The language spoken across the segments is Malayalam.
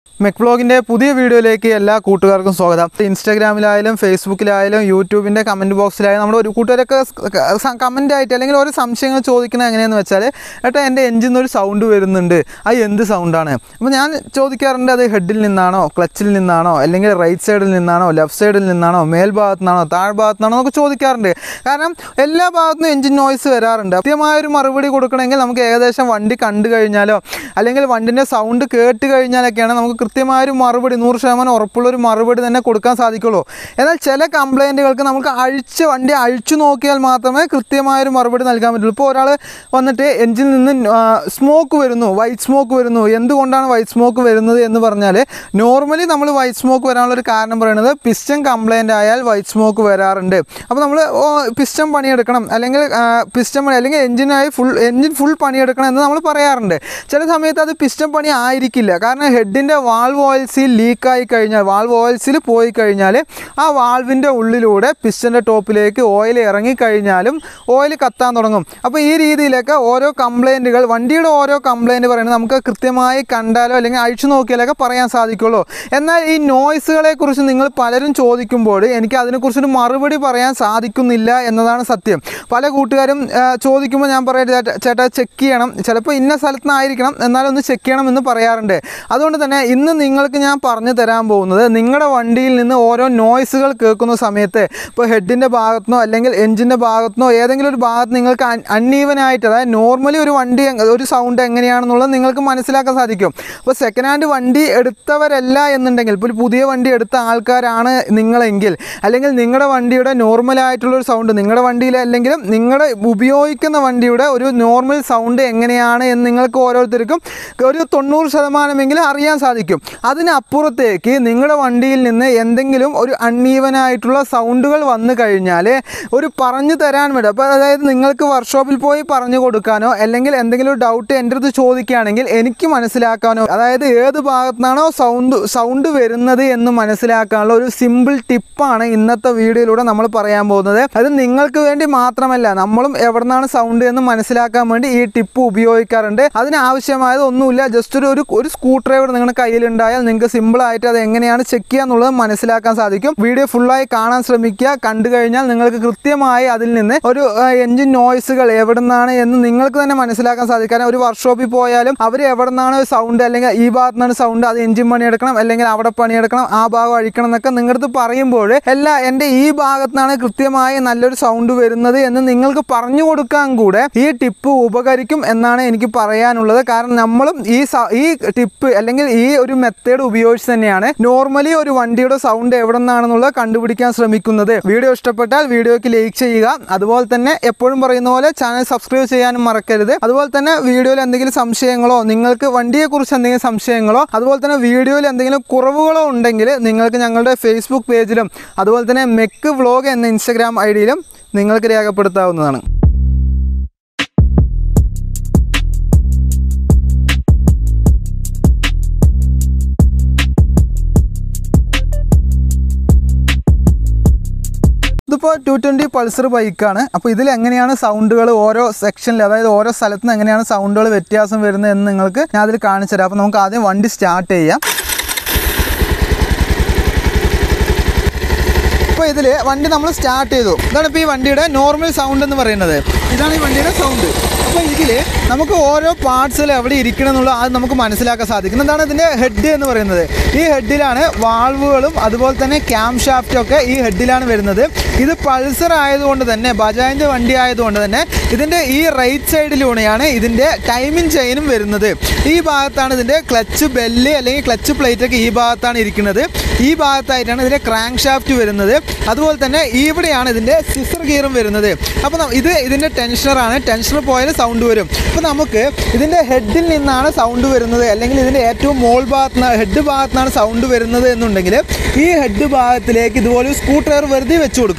മെക് ബ്ലോഗിൻ്റെ പുതിയ വീഡിയോയിലേക്ക് എല്ലാ കൂട്ടുകാർക്കും സ്വാഗതം ഇൻസ്റ്റാഗ്രാമിലായാലും ഫേസ്ബുക്കിലായാലും യൂട്യൂബിൻ്റെ കമൻറ്റ് ബോക്സിലായാലും നമ്മുടെ ഒരു കൂട്ടുകാരൊക്കെ കമൻ്റ് ആയിട്ട് അല്ലെങ്കിൽ ഓരോ സംശയങ്ങൾ ചോദിക്കുന്നത് എങ്ങനെയാണെന്ന് വെച്ചാൽ ഏട്ടാ എൻ്റെ എഞ്ചിൻ ഒരു സൗണ്ട് വരുന്നുണ്ട് അത് എന്ത് സൗണ്ടാണ് അപ്പോൾ ഞാൻ ചോദിക്കാറുണ്ട് അത് ഹെഡിൽ നിന്നാണോ ക്ലച്ചിൽ നിന്നാണോ അല്ലെങ്കിൽ റൈറ്റ് സൈഡിൽ നിന്നാണോ ലെഫ്റ്റ് സൈഡിൽ നിന്നാണോ മേൽഭാഗത്തു നിന്നാണോ താഴ്ഭാഗത്തു നിന്നാണോ എന്നൊക്കെ ചോദിക്കാറുണ്ട് കാരണം എല്ലാ ഭാഗത്തുനിന്നും എഞ്ചിൻ നോയ്സ് വരാറുണ്ട് കൃത്യമായൊരു മറുപടി കൊടുക്കണമെങ്കിൽ നമുക്ക് ഏകദേശം വണ്ടി കണ്ടു കഴിഞ്ഞാലോ അല്ലെങ്കിൽ വണ്ടിൻ്റെ സൗണ്ട് കേട്ട് കഴിഞ്ഞാലൊക്കെയാണ് നമുക്ക് കൃത്യമായൊരു മറുപടി നൂറ് ശതമാനം ഉറപ്പുള്ളൊരു മറുപടി തന്നെ കൊടുക്കാൻ സാധിക്കുള്ളൂ എന്നാൽ ചില കംപ്ലൈൻറ്റുകൾക്ക് നമുക്ക് അഴിച്ച് വണ്ടി അഴിച്ചു നോക്കിയാൽ മാത്രമേ കൃത്യമായൊരു മറുപടി നൽകാൻ പറ്റുള്ളൂ ഇപ്പോൾ ഒരാൾ വന്നിട്ട് എഞ്ചിനിൽ നിന്ന് സ്മോക്ക് വരുന്നു വൈറ്റ് സ്മോക്ക് വരുന്നു എന്തുകൊണ്ടാണ് വൈറ്റ് സ്മോക്ക് വരുന്നത് എന്ന് പറഞ്ഞാൽ നോർമലി നമ്മൾ വൈറ്റ് സ്മോക്ക് വരാനുള്ളൊരു കാരണം പറയുന്നത് പിസ്റ്റൺ കംപ്ലൈൻ്റ് ആയാൽ വൈറ്റ് സ്മോക്ക് വരാറുണ്ട് അപ്പോൾ നമ്മൾ പിസ്റ്റൺ പണിയെടുക്കണം അല്ലെങ്കിൽ പിസ്റ്റൺ പണി അല്ലെങ്കിൽ എഞ്ചിനായി ഫുൾ എഞ്ചിൻ ഫുൾ പണിയെടുക്കണം എന്ന് നമ്മൾ പറയാറുണ്ട് ചില സമയത്ത് അത് പിസ്റ്റൺ പണി ആയിരിക്കില്ല കാരണം ഹെഡിൻ്റെ വാൾവ് ഓയിൽസിൽ ലീക്കായി കഴിഞ്ഞാൽ വാൾവ് ഓയിൽസിൽ പോയി കഴിഞ്ഞാൽ ആ വാൾവിൻ്റെ ഉള്ളിലൂടെ പിസ്റ്റൻ്റെ ടോപ്പിലേക്ക് ഓയിൽ ഇറങ്ങി കഴിഞ്ഞാലും ഓയിൽ കത്താൻ തുടങ്ങും അപ്പോൾ ഈ രീതിയിലൊക്കെ ഓരോ കംപ്ലൈൻറ്റുകൾ വണ്ടിയുടെ ഓരോ കംപ്ലൈൻറ്റ് പറയുന്നത് നമുക്ക് കൃത്യമായി കണ്ടാലോ അല്ലെങ്കിൽ അഴിച്ചു നോക്കിയാലൊക്കെ പറയാൻ സാധിക്കുള്ളൂ എന്നാൽ ഈ നോയ്സുകളെ കുറിച്ച് നിങ്ങൾ പലരും ചോദിക്കുമ്പോൾ എനിക്ക് അതിനെക്കുറിച്ചൊരു മറുപടി പറയാൻ സാധിക്കുന്നില്ല എന്നതാണ് സത്യം പല കൂട്ടുകാരും ആ, ചോദിക്കുമ്പോൾ ഞാൻ പറയാം ചേട്ടാ ചേട്ടാ ചെക്ക് ചെയ്യണം ചിലപ്പോൾ ഇന്ന സ്ഥലത്ത് നിന്നായിരിക്കണം എന്നാലും ഒന്ന് ചെക്ക് ചെയ്യണം എന്ന് പറയാറുണ്ട് അതുകൊണ്ട് തന്നെ ഇന്ന് നിങ്ങൾക്ക് ഞാൻ പറഞ്ഞു തരാൻ പോകുന്നത് നിങ്ങളുടെ വണ്ടിയിൽ നിന്ന് ഓരോ നോയ്സുകൾ കേൾക്കുന്ന സമയത്ത് ഇപ്പോൾ ഹെഡിൻ്റെ ഭാഗത്തുനിന്നോ അല്ലെങ്കിൽ എഞ്ചിൻ്റെ ഭാഗത്തുനിന്നോ ഏതെങ്കിലും ഒരു ഭാഗത്ത് നിങ്ങൾക്ക് അൺഈവനായിട്ട് അതായത് നോർമലി ഒരു വണ്ടി എങ്- ഒരു സൗണ്ട് എങ്ങനെയാണെന്നുള്ളത് നിങ്ങൾക്ക് മനസ്സിലാക്കാൻ സാധിക്കും അപ്പോൾ സെക്കൻഡ് ഹാൻഡ് വണ്ടി എടുത്തവരല്ല എന്നുണ്ടെങ്കിൽ ഇപ്പോൾ ഒരു പുതിയ വണ്ടി എടുത്ത ആൾക്കാരാണ് നിങ്ങളെങ്കിൽ അല്ലെങ്കിൽ നിങ്ങളുടെ വണ്ടിയുടെ നോർമലായിട്ടുള്ളൊരു സൗണ്ട് നിങ്ങളുടെ വണ്ടിയിൽ അല്ലെങ്കിലും നിങ്ങളുടെ ഉപയോഗിക്കുന്ന വണ്ടിയുടെ ഒരു നോർമൽ സൗണ്ട് എങ്ങനെയാണ് എന്ന് നിങ്ങൾക്ക് ഓരോരുത്തർക്കും ഒരു തൊണ്ണൂറ് ശതമാനമെങ്കിലും അറിയാൻ സാധിക്കും അതിനപ്പുറത്തേക്ക് നിങ്ങളുടെ വണ്ടിയിൽ നിന്ന് എന്തെങ്കിലും ഒരു അൺഈവനായിട്ടുള്ള സൗണ്ടുകൾ വന്നു കഴിഞ്ഞാൽ ഒരു പറഞ്ഞു തരാൻ വേണ്ടി അപ്പോൾ അതായത് നിങ്ങൾക്ക് വർക്ക്ഷോപ്പിൽ പോയി പറഞ്ഞു കൊടുക്കാനോ അല്ലെങ്കിൽ എന്തെങ്കിലും ഒരു ഡൗട്ട് എൻ്റെ അടുത്ത് ചോദിക്കുകയാണെങ്കിൽ എനിക്ക് മനസ്സിലാക്കാനോ അതായത് ഏത് ഭാഗത്തുനിന്നാണോ സൗണ്ട് സൗണ്ട് വരുന്നത് എന്ന് മനസ്സിലാക്കാനുള്ള ഒരു സിമ്പിൾ ടിപ്പാണ് ഇന്നത്തെ വീഡിയോയിലൂടെ നമ്മൾ പറയാൻ പോകുന്നത് അത് നിങ്ങൾക്ക് വേണ്ടി മാത്രമല്ല നമ്മളും എവിടെ നിന്നാണ് സൗണ്ട് എന്ന് മനസ്സിലാക്കാൻ വേണ്ടി ഈ ടിപ്പ് ഉപയോഗിക്കാറുണ്ട് അതിനാവശ്യമായത് ഒന്നുമില്ല ജസ്റ്റ് ഒരു ഒരു ഒരു സ്ക്രൂ ഡ്രൈവർ നിങ്ങളുടെ കയ്യിലുണ്ടായാൽ നിങ്ങൾക്ക് സിമ്പിളായിട്ട് അത് എങ്ങനെയാണ് ചെക്ക് ചെയ്യുക എന്നുള്ളത് മനസ്സിലാക്കാൻ സാധിക്കും വീഡിയോ ഫുള്ളായി കാണാൻ ശ്രമിക്കുക കണ്ടു കഴിഞ്ഞാൽ നിങ്ങൾക്ക് കൃത്യമായി അതിൽ നിന്ന് ഒരു എൻജിൻ നോയ്സുകൾ എവിടെ നിന്നാണ് എന്ന് നിങ്ങൾക്ക് തന്നെ മനസ്സിലാക്കാൻ സാധിക്കും കാരണം ഒരു വർക്ക്ഷോപ്പിൽ പോയാലും അവർ എവിടെ നിന്നാണ് സൗണ്ട് അല്ലെങ്കിൽ ഈ ഭാഗത്ത് നിന്നാണ് സൗണ്ട് അത് എൻജിൻ പണിയെടുക്കണം അല്ലെങ്കിൽ അവിടെ പണിയെടുക്കണം ആ ഭാഗം അഴിക്കണം എന്നൊക്കെ നിങ്ങളുടെ അടുത്ത് പറയുമ്പോൾ അല്ല എൻ്റെ ഈ ഭാഗത്ത് നിന്നാണ് കൃത്യമായി നല്ലൊരു സൗണ്ട് വരുന്നത് എന്ന് നിങ്ങൾക്ക് പറഞ്ഞു കൊടുക്കാൻ കൂടെ ഈ ടിപ്പ് ഉപകരിക്കും എന്നാണ് എനിക്ക് പറയാനുള്ളത് കാരണം നമ്മളും ഈ സ- ഈ ടിപ്പ് അല്ലെങ്കിൽ ഈ ഒരു മെത്തേഡ് ഉപയോഗിച്ച് തന്നെയാണ് നോർമലി ഒരു വണ്ടിയുടെ സൗണ്ട് എവിടെ നിന്നാണെന്നുള്ളത് കണ്ടുപിടിക്കാൻ ശ്രമിക്കുന്നത് വീഡിയോ ഇഷ്ടപ്പെട്ടാൽ വീഡിയോയ്ക്ക് ലൈക്ക് ചെയ്യുക അതുപോലെ തന്നെ എപ്പോഴും പറയുന്ന പോലെ ചാനൽ സബ്സ്ക്രൈബ് ചെയ്യാനും മറക്കരുത് അതുപോലെ തന്നെ വീഡിയോയിൽ എന്തെങ്കിലും സംശയങ്ങളോ നിങ്ങൾക്ക് വണ്ടിയെക്കുറിച്ച് എന്തെങ്കിലും സംശയങ്ങളോ അതുപോലെ തന്നെ വീഡിയോയിൽ എന്തെങ്കിലും കുറവുകളോ ഉണ്ടെങ്കിൽ നിങ്ങൾക്ക് ഞങ്ങളുടെ ഫേസ്ബുക്ക് പേജിലും അതുപോലെ തന്നെ മെക്ക് വ്ളോഗ് എന്ന ഇൻസ്റ്റഗ്രാം ഐ ഡിയിലും നിങ്ങൾക്ക് രേഖപ്പെടുത്താവുന്നതാണ് ഇതിപ്പോൾ ടു ട്വൻറ്റി പൾസർ ബൈക്കാണ് അപ്പോൾ ഇതിൽ എങ്ങനെയാണ് സൗണ്ടുകൾ ഓരോ സെക്ഷനിൽ അതായത് ഓരോ സ്ഥലത്ത് നിന്ന് എങ്ങനെയാണ് സൗണ്ടുകൾ വ്യത്യാസം വരുന്നത് എന്ന് നിങ്ങൾക്ക് ഞാൻ അതിൽ കാണിച്ചു തരാം അപ്പോൾ നമുക്ക് ആദ്യം വണ്ടി സ്റ്റാർട്ട് ചെയ്യാം ഇപ്പോൾ ഇതിൽ വണ്ടി നമ്മൾ സ്റ്റാർട്ട് ചെയ്തു ഇതാണ് ഇപ്പോൾ ഈ വണ്ടിയുടെ നോർമൽ സൗണ്ട് എന്ന് പറയുന്നത് ഇതാണ് ഈ വണ്ടിയുടെ സൗണ്ട് അപ്പോൾ ഇതിൽ നമുക്ക് ഓരോ പാർട്സുകൾ എവിടെ ഇരിക്കണം എന്നുള്ളത് അത് നമുക്ക് മനസ്സിലാക്കാൻ സാധിക്കും എന്താണ് ഇതിൻ്റെ ഹെഡ് എന്ന് പറയുന്നത് ഈ ഹെഡിലാണ് വാൾവുകളും അതുപോലെ തന്നെ ക്യാം ഷാഫ്റ്റും ഒക്കെ ഈ ഹെഡിലാണ് വരുന്നത് ഇത് പൾസർ ആയതുകൊണ്ട് തന്നെ ബജാജിൻ്റെ വണ്ടി ആയതുകൊണ്ട് തന്നെ ഇതിൻ്റെ ഈ റൈറ്റ് സൈഡിലൂടെയാണ് ഇതിൻ്റെ ടൈമിംഗ് ചെയിനും വരുന്നത് ഈ ഭാഗത്താണ് ഇതിൻ്റെ ക്ലച്ച് ബെല്ല് അല്ലെങ്കിൽ ക്ലച്ച് പ്ലേറ്റ് ഒക്കെ ഈ ഭാഗത്താണ് ഇരിക്കുന്നത് ഈ ഭാഗത്തായിട്ടാണ് ഇതിൻ്റെ ക്രാങ്ക് ഷാഫ്റ്റ് വരുന്നത് അതുപോലെ തന്നെ ഇവിടെയാണ് ഇതിൻ്റെ സിസർ ഗിയറും വരുന്നത് അപ്പോൾ ന- ഇത് ഇതിൻ്റെ ടെൻഷനറാണ് ടെൻഷനർ പോയാൽ സൗണ്ട് വരും അപ്പോൾ നമുക്ക് ഇതിൻ്റെ ഹെഡിൽ നിന്നാണ് സൗണ്ട് വരുന്നത് അല്ലെങ്കിൽ ഇതിൻ്റെ ഏറ്റവും മോൾ ഭാഗത്ത് ഹെഡ് ഭാഗത്താണ് സൗണ്ട് വരുന്നത് എന്നുണ്ടെങ്കിൽ ഈ ഹെഡ് ഭാഗത്തിലേക്ക് ഇതുപോലെ ഒരു സ്ക്രൂ ഡ്രൈവർ വെറുതെ വെച്ച് കൊടുക്കുക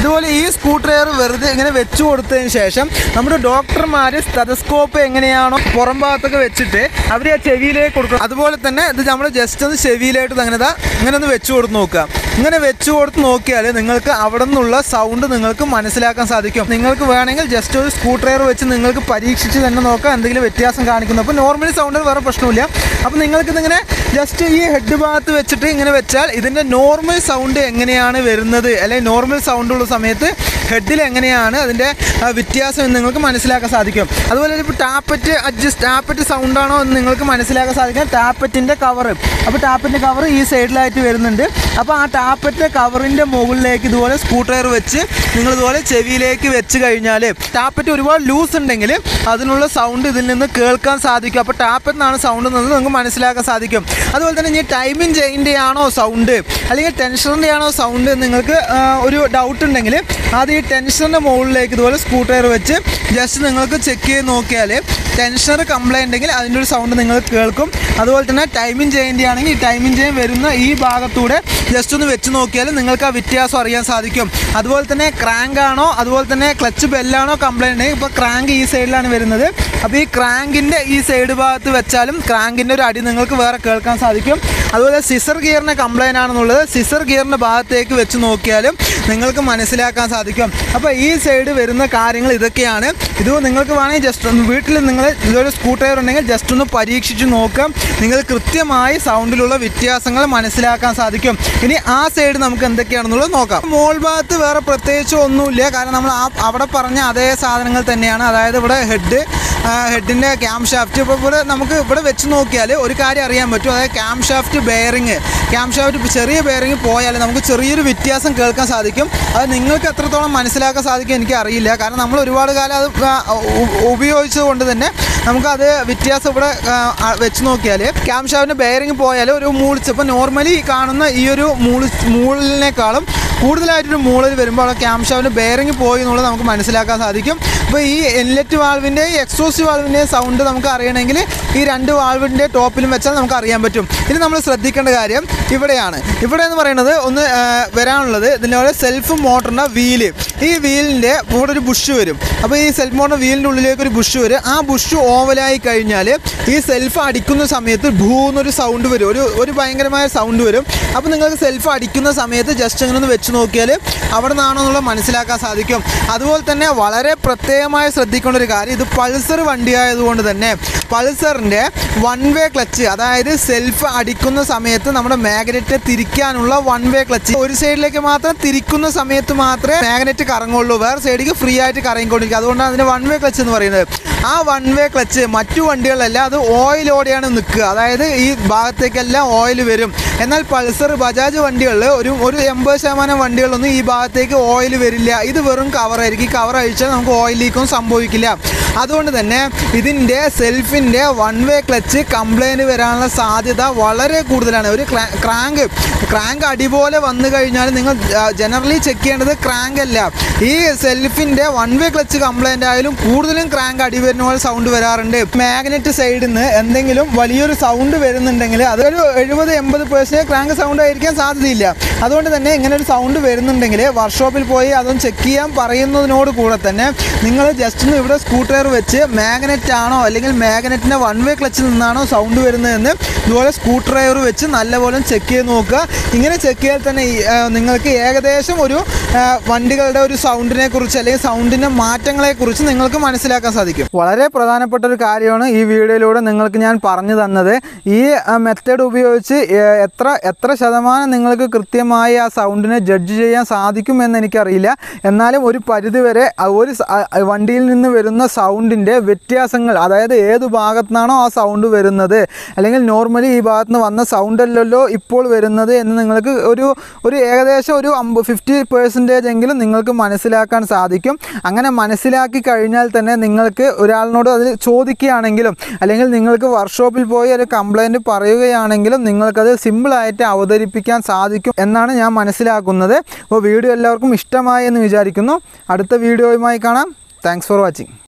ഇതുപോലെ ഈ സ്ക്രൂ ഡ്രൈവർ വെറുതെ ഇങ്ങനെ വെച്ച് കൊടുത്തതിന് ശേഷം നമ്മുടെ ഡോക്ടർമാർ സ്റ്റെതസ്കോപ്പ് എങ്ങനെയാണോ പുറം ഭാഗത്തൊക്കെ വെച്ചിട്ട് അവർ ആ ചെവിയിലേക്ക് കൊടുക്കും അതുപോലെ തന്നെ ഇത് നമ്മൾ ജസ്റ്റ് ഒന്ന് ചെവിയിലായിട്ട് അങ്ങനെ ദാ ഇങ്ങനെ ഒന്ന് വെച്ച് കൊടുത്ത് നോക്കുക ഇങ്ങനെ വെച്ച് കൊടുത്ത് നോക്കിയാൽ നിങ്ങൾക്ക് അവിടെ നിന്നുള്ള സൗണ്ട് നിങ്ങൾക്ക് മനസ്സിലാക്കാൻ സാധിക്കും നിങ്ങൾക്ക് വേണമെങ്കിൽ ജസ്റ്റ് ഒരു സ്ക്രൂ ഡ്രൈവർ വെച്ച് നിങ്ങൾക്ക് പരീക്ഷിച്ച് തന്നെ നോക്കാം എന്തെങ്കിലും വ്യത്യാസം കാണിക്കുന്നു അപ്പോൾ നോർമലി സൗണ്ടിൽ വേറെ പ്രശ്നമില്ല അപ്പോൾ നിങ്ങൾക്കിതിങ്ങനെ ജസ്റ്റ് ഈ ഹെഡ് ഭാഗത്ത് വെച്ചിട്ട് ഇങ്ങനെ വെച്ചാൽ ഇതിൻ്റെ നോർമൽ സൗണ്ട് എങ്ങനെയാണ് വരുന്നത് അല്ലെങ്കിൽ നോർമൽ സൗണ്ട് ഉള്ള സമയത്ത് ഹെഡിൽ എങ്ങനെയാണ് അതിൻ്റെ ആ, വ്യത്യാസം എന്ന് നിങ്ങൾക്ക് മനസ്സിലാക്കാൻ സാധിക്കും അതുപോലെ ഇപ്പോൾ ടാപ്പറ്റ് അഡ്ജസ്റ്റ് ടാപ്പറ്റ് സൗണ്ടാണോ എന്ന് നിങ്ങൾക്ക് മനസ്സിലാക്കാൻ സാധിക്കും ടാപ്പറ്റിൻ്റെ കവർ അപ്പോൾ ടാപ്പറ്റിൻ്റെ കവർ ഈ സൈഡിലായിട്ട് വരുന്നുണ്ട് അപ്പോൾ ആ ടാപ്പറ്റിൻ്റെ കവറിൻ്റെ മുകളിലേക്ക് ഇതുപോലെ സ്കൂട്ടർ വെച്ച് നിങ്ങൾ ഇതുപോലെ ചെവിയിലേക്ക് വെച്ച് കഴിഞ്ഞാൽ ടാപ്പറ്റ് ഒരുപാട് ലൂസ് ഉണ്ടെങ്കിൽ അതിനുള്ള സൗണ്ട് ഇതിൽ നിന്ന് കേൾക്കാൻ സാധിക്കും അപ്പോൾ ടാപ്പറ്റ് നിന്നാണ് സൗണ്ട് എന്നത് നിങ്ങൾക്ക് മനസ്സിലാക്കാൻ സാധിക്കും അതുപോലെ തന്നെ ഇനി ടൈമിംഗ് ചെയിൻ്റെ ആണോ സൗണ്ട് അല്ലെങ്കിൽ ടെൻഷറിൻ്റെ ആണോ സൗണ്ട് എന്ന് നിങ്ങൾക്ക് ആ, ഒരു ഡൗട്ട് ഉണ്ടെങ്കിൽ അത് ഈ ടെൻഷറിൻ്റെ മുകളിലേക്ക് ഇതുപോലെ സ്കൂട്ടർ വെച്ച് ജസ്റ്റ് നിങ്ങൾക്ക് ചെക്ക് ചെയ്ത് നോക്കിയാൽ ടെൻഷർ കംപ്ലൈൻ്റ് ഉണ്ടെങ്കിൽ അതിൻ്റെ ഒരു സൗണ്ട് നിങ്ങൾ കേൾക്കും അതുപോലെ തന്നെ ടൈമിംഗ് ചെയിൻ്റെ ആണെങ്കിൽ ഈ ടൈമിംഗ് ചെയിൻ വരുന്ന ഈ ഭാഗത്തൂടെ ജസ്റ്റ് ഒന്ന് വെച്ച് നോക്കിയാൽ നിങ്ങൾക്ക് ആ വ്യത്യാസം അറിയാൻ സാധിക്കും അതുപോലെ തന്നെ ക്രാങ്ക് ആണോ അതുപോലെ തന്നെ ക്ലച്ച് ബെല്ലാണോ കംപ്ലൈൻറ്റ് ഉണ്ടെങ്കിൽ ഇപ്പോൾ ക്രാങ്ക് ഈ സൈഡിലാണ് വരുന്നത് അപ്പോൾ ഈ ക്രാങ്കിൻ്റെ ഈ സൈഡ് ഭാഗത്ത് വെച്ചാലും ക്രാങ്കിൻ്റെ ഒരു അടി നിങ്ങൾക്ക് വേറെ കേൾക്കാൻ സാധിക്കും അതുപോലെ സിസർ ഗിയറിൻ്റെ കംപ്ലൈൻ്റ് ആണെന്നുള്ളത് സിസർ ഗിയറിൻ്റെ ഭാഗത്തേക്ക് വെച്ച് നോക്കിയാലും നിങ്ങൾക്ക് മനസ്സിലാക്കാൻ സാധിക്കും അപ്പോൾ ഈ സൈഡ് വരുന്ന കാര്യങ്ങൾ ഇതൊക്കെയാണ് ഇത് നിങ്ങൾക്ക് വേണമെങ്കിൽ ജസ്റ്റ് ഒന്ന് വീട്ടിൽ നിങ്ങൾ ഇതൊരു സ്കൂട്ടർ ഉണ്ടെങ്കിൽ ജസ്റ്റ് ഒന്ന് പരീക്ഷിച്ച് നോക്കാം നിങ്ങൾ കൃത്യമായി സൗണ്ടിലുള്ള വ്യത്യാസങ്ങൾ മനസ്സിലാക്കാൻ സാധിക്കും ഇനി ആ സൈഡ് നമുക്ക് എന്തൊക്കെയാണെന്നുള്ളത് നോക്കാം മോൾ ഭാഗത്ത് വേറെ പ്രത്യേകിച്ച് ഒന്നുമില്ല കാരണം നമ്മൾ ആ അവിടെ പറഞ്ഞ അതേ സാധനങ്ങൾ തന്നെയാണ് അതായത് ഇവിടെ ഹെഡ് ഹെഡിൻ്റെ ക്യാം ഷാഫ്റ്റ് ഇപ്പോൾ ഇവിടെ നമുക്ക് ഇവിടെ വെച്ച് നോക്കിയാൽ ഒരു കാര്യം അറിയാൻ പറ്റും അതായത് camshaft bearing camshaft ചെറിയ ബെയറിങ് പോയാൽ നമുക്ക് ചെറിയൊരു വ്യത്യാസം കേൾക്കാൻ സാധിക്കും അത് നിങ്ങൾക്ക് എത്രത്തോളം മനസ്സിലാക്കാൻ സാധിക്കും എനിക്ക് അറിയില്ല കാരണം നമ്മൾ ഒരുപാട് കാലം അത് ആ, ഉ- ഉപയോഗിച്ചത് കൊണ്ട് തന്നെ നമുക്കത് വ്യത്യാസം ഇവിടെ ആ, ആ, വെച്ച് നോക്കിയാൽ ക്യാം ഷാഫ്റ്റിൻ്റെ ബെയറിങ് പോയാൽ ഒരു മൂളിച്ച് ഇപ്പോൾ നോർമലി കാണുന്ന ഈ ഒരു മൂളി മൂളിനേക്കാളും കൂടുതലായിട്ടൊരു മൂളൽ വരുമ്പോൾ അവിടെ ക്യാം ഷാഫ്റ്റിൻ്റെ ബെയറിങ് പോയി എന്നുള്ളത് നമുക്ക് മനസ്സിലാക്കാൻ സാധിക്കും അപ്പോൾ ഈ എൻലെറ്റ് വാൾവിൻ്റെ എക്സോസ്റ്റ് വാൾവിൻ്റെ സൗണ്ട് നമുക്ക് അറിയണമെങ്കിൽ ഈ രണ്ട് വാൾവിൻ്റെ ടോപ്പിലും വെച്ചാൽ നമുക്ക് അറിയാൻ പറ്റും ഇനി നമ്മൾ ശ്രദ്ധിക്കേണ്ട കാര്യം ഇവിടെയാണ് ഇവിടെ എന്ന് പറയുന്നത് ഒന്ന് ആ, വരാനുള്ളത് ഇതിൻ്റെ സെൽഫ് മോട്ടറിൻ്റെ വീല് ഈ വീലിൻ്റെ ഇവിടെ ഒരു ബുഷ് വരും അപ്പോൾ ഈ സെൽഫ് മോട്ടർ വീലിൻ്റെ ഉള്ളിലേക്ക് ഒരു ബുഷ് വരും ആ ബുഷ് ഓവലായി കഴിഞ്ഞാൽ ഈ സെൽഫ് അടിക്കുന്ന സമയത്ത് ഭൂന്നൊരു സൗണ്ട് വരും ഒരു ഒരു ഭയങ്കരമായ സൗണ്ട് വരും അപ്പോൾ നിങ്ങൾക്ക് സെൽഫ് അടിക്കുന്ന സമയത്ത് ജസ്റ്റ് അങ്ങനെ ഒന്ന് വെച്ച് നോക്കിയാൽ അവിടെ നിന്നാണോ എന്നുള്ളത് മനസ്സിലാക്കാൻ സാധിക്കും അതുപോലെ തന്നെ വളരെ പ്രത്യേകമായി ശ്രദ്ധിക്കേണ്ട ഒരു കാര്യം ഇത് പൾസർ വണ്ടി ആയതുകൊണ്ട് തന്നെ പൾസറിൻ്റെ വൺ വേ ക്ലച്ച് അതായത് സെൽഫ് അടിക്കുന്ന സമയത്ത് നമ്മുടെ മാഗ്നറ്റ് തിരിക്കാനുള്ള വൺ വേ ക്ലച്ച് ഒരു സൈഡിലേക്ക് മാത്രം തിരിക്കുന്ന സമയത്ത് മാത്രമേ മാഗ്നറ്റ് കറങ്ങുള്ളൂ വേറെ സൈഡിലേക്ക് ഫ്രീ ആയിട്ട് കറങ്ങിക്കൊണ്ടിരിക്കുക അതുകൊണ്ടാണ് അതിന് വൺ വേ ക്ലച്ച് എന്ന് പറയുന്നത് ആ വൺ വേ ക്ലച്ച് മറ്റു വണ്ടികളിലെല്ലാം അത് ഓയിലോടെയാണ് നിൽക്കുക അതായത് ഈ ഭാഗത്തേക്കെല്ലാം ഓയിൽ വരും എന്നാൽ പൾസർ ബജാജ് വണ്ടികളിൽ ഒരു ഒരു എൺപത് ശതമാനം വണ്ടികളിലൊന്നും ഈ ഭാഗത്തേക്ക് ഓയിൽ വരില്ല ഇത് വെറും കവറായിരിക്കും ഈ കവർ അഴിച്ചാൽ നമുക്ക് ഓയിൽ ലീക്കൊന്നും സംഭവിക്കില്ല അതുകൊണ്ട് തന്നെ ഇതിൻ്റെ സെൽഫിൻ്റെ വൺ വേ ക്ലച്ച് കംപ്ലൈൻറ്റ് വരാനുള്ള സാധ്യത വളരെ കൂടുതലാണ് ഒരു ക്രാങ്ക് ക്രാങ്ക് അടിപോലെ വന്നു കഴിഞ്ഞാൽ നിങ്ങൾ ജനറലി ചെക്ക് ചെയ്യേണ്ടത് ക്രാങ്ക് അല്ല ഈ സെൽഫിൻ്റെ വൺ വേ ക്ലച്ച് കംപ്ലൈൻ്റ് ആയാലും കൂടുതലും ക്രാങ്ക് അടി വരുന്ന പോലെ സൗണ്ട് വരാറുണ്ട് മാഗ്നറ്റ് സൈഡിൽ നിന്ന് എന്തെങ്കിലും വലിയൊരു സൗണ്ട് വരുന്നുണ്ടെങ്കിൽ അതൊരു എഴുപത് എൺപത് പേഴ്സൻറ്റേജ് ക്രാങ്ക് സൗണ്ട് ആയിരിക്കാൻ സാധ്യതയില്ല അതുകൊണ്ട് തന്നെ ഇങ്ങനെ ഒരു സൗണ്ട് വരുന്നുണ്ടെങ്കിൽ വർക്ക്ഷോപ്പിൽ പോയി അതൊന്ന് ചെക്ക് ചെയ്യാൻ പറയുന്നതിനോട് കൂടെ തന്നെ നിങ്ങൾ ജസ്റ്റ് ഒന്ന് ഇവിടെ സ്കൂട്ടർ വെച്ച് മാഗ്നറ്റ് ആണോ അല്ലെങ്കിൽ മാഗ്നറ്റിൻ്റെ വൺ വേ ക്ലച്ചിൽ നിന്നാണോ സൗണ്ട് വരുന്നതെന്ന് ഇതുപോലെ സ്ക്രൂ ഡ്രൈവർ വെച്ച് നല്ലപോലെ ചെക്ക് ചെയ്ത് നോക്കുക ഇങ്ങനെ ചെക്ക് ചെയ്താൽ തന്നെ ഈ, ആ, നിങ്ങൾക്ക് ഏകദേശം ഒരു ആ, വണ്ടികളുടെ ഒരു സൗണ്ടിനെ കുറിച്ച് അല്ലെങ്കിൽ സൗണ്ടിൻ്റെ മാറ്റങ്ങളെ കുറിച്ച് നിങ്ങൾക്ക് മനസ്സിലാക്കാൻ സാധിക്കും വളരെ പ്രധാനപ്പെട്ട ഒരു കാര്യമാണ് ഈ വീഡിയോയിലൂടെ നിങ്ങൾക്ക് ഞാൻ പറഞ്ഞു തന്നത് ഈ മെത്തേഡ് ഉപയോഗിച്ച് ഏ- എത്ര എത്ര ശതമാനം നിങ്ങൾക്ക് കൃത്യമായി ആ സൗണ്ടിനെ ജഡ്ജ് ചെയ്യാൻ സാധിക്കുമെന്ന് എനിക്കറിയില്ല എന്നാലും ഒരു പരിധിവരെ ആ ഒരു സ- ആ- ആ വണ്ടിയിൽ നിന്ന് വരുന്ന സൗണ്ടിൻ്റെ വ്യത്യാസങ്ങൾ അതായത് ഏത് ഭാഗത്തുനിന്നാണോ ആ സൗണ്ട് വരുന്നത് അല്ലെങ്കിൽ നോർമലി ഈ ഭാഗത്ത് നിന്ന് വന്ന സൗണ്ട് അല്ലല്ലോ ഇപ്പോൾ വരുന്നത് എന്ന് നിങ്ങൾക്ക് ഒരു ഒരു ഏകദേശം ഒരു അമ്പ ഫിഫ്റ്റി പെർസെൻറ്റേജ് എങ്കിലും നിങ്ങൾക്ക് മനസ്സിലാക്കാൻ സാധിക്കും അങ്ങനെ മനസ്സിലാക്കി കഴിഞ്ഞാൽ തന്നെ നിങ്ങൾക്ക് ഒരാളിനോട് അത് ചോദിക്കുകയാണെങ്കിലും അല്ലെങ്കിൽ നിങ്ങൾക്ക് വർക്ക്ഷോപ്പിൽ പോയി ഒരു കംപ്ലൈൻറ്റ് പറയുകയാണെങ്കിലും നിങ്ങൾക്കത് സിമ്പിളായിട്ട് അവതരിപ്പിക്കാൻ സാധിക്കും എന്നാണ് ഞാൻ മനസ്സിലാക്കുന്നത് അപ്പോൾ വീഡിയോ എല്ലാവർക്കും ഇഷ്ടമായി എന്ന് വിചാരിക്കുന്നു അടുത്ത വീഡിയോയുമായി കാണാം താങ്ക്സ് ഫോർ വാച്ചിങ്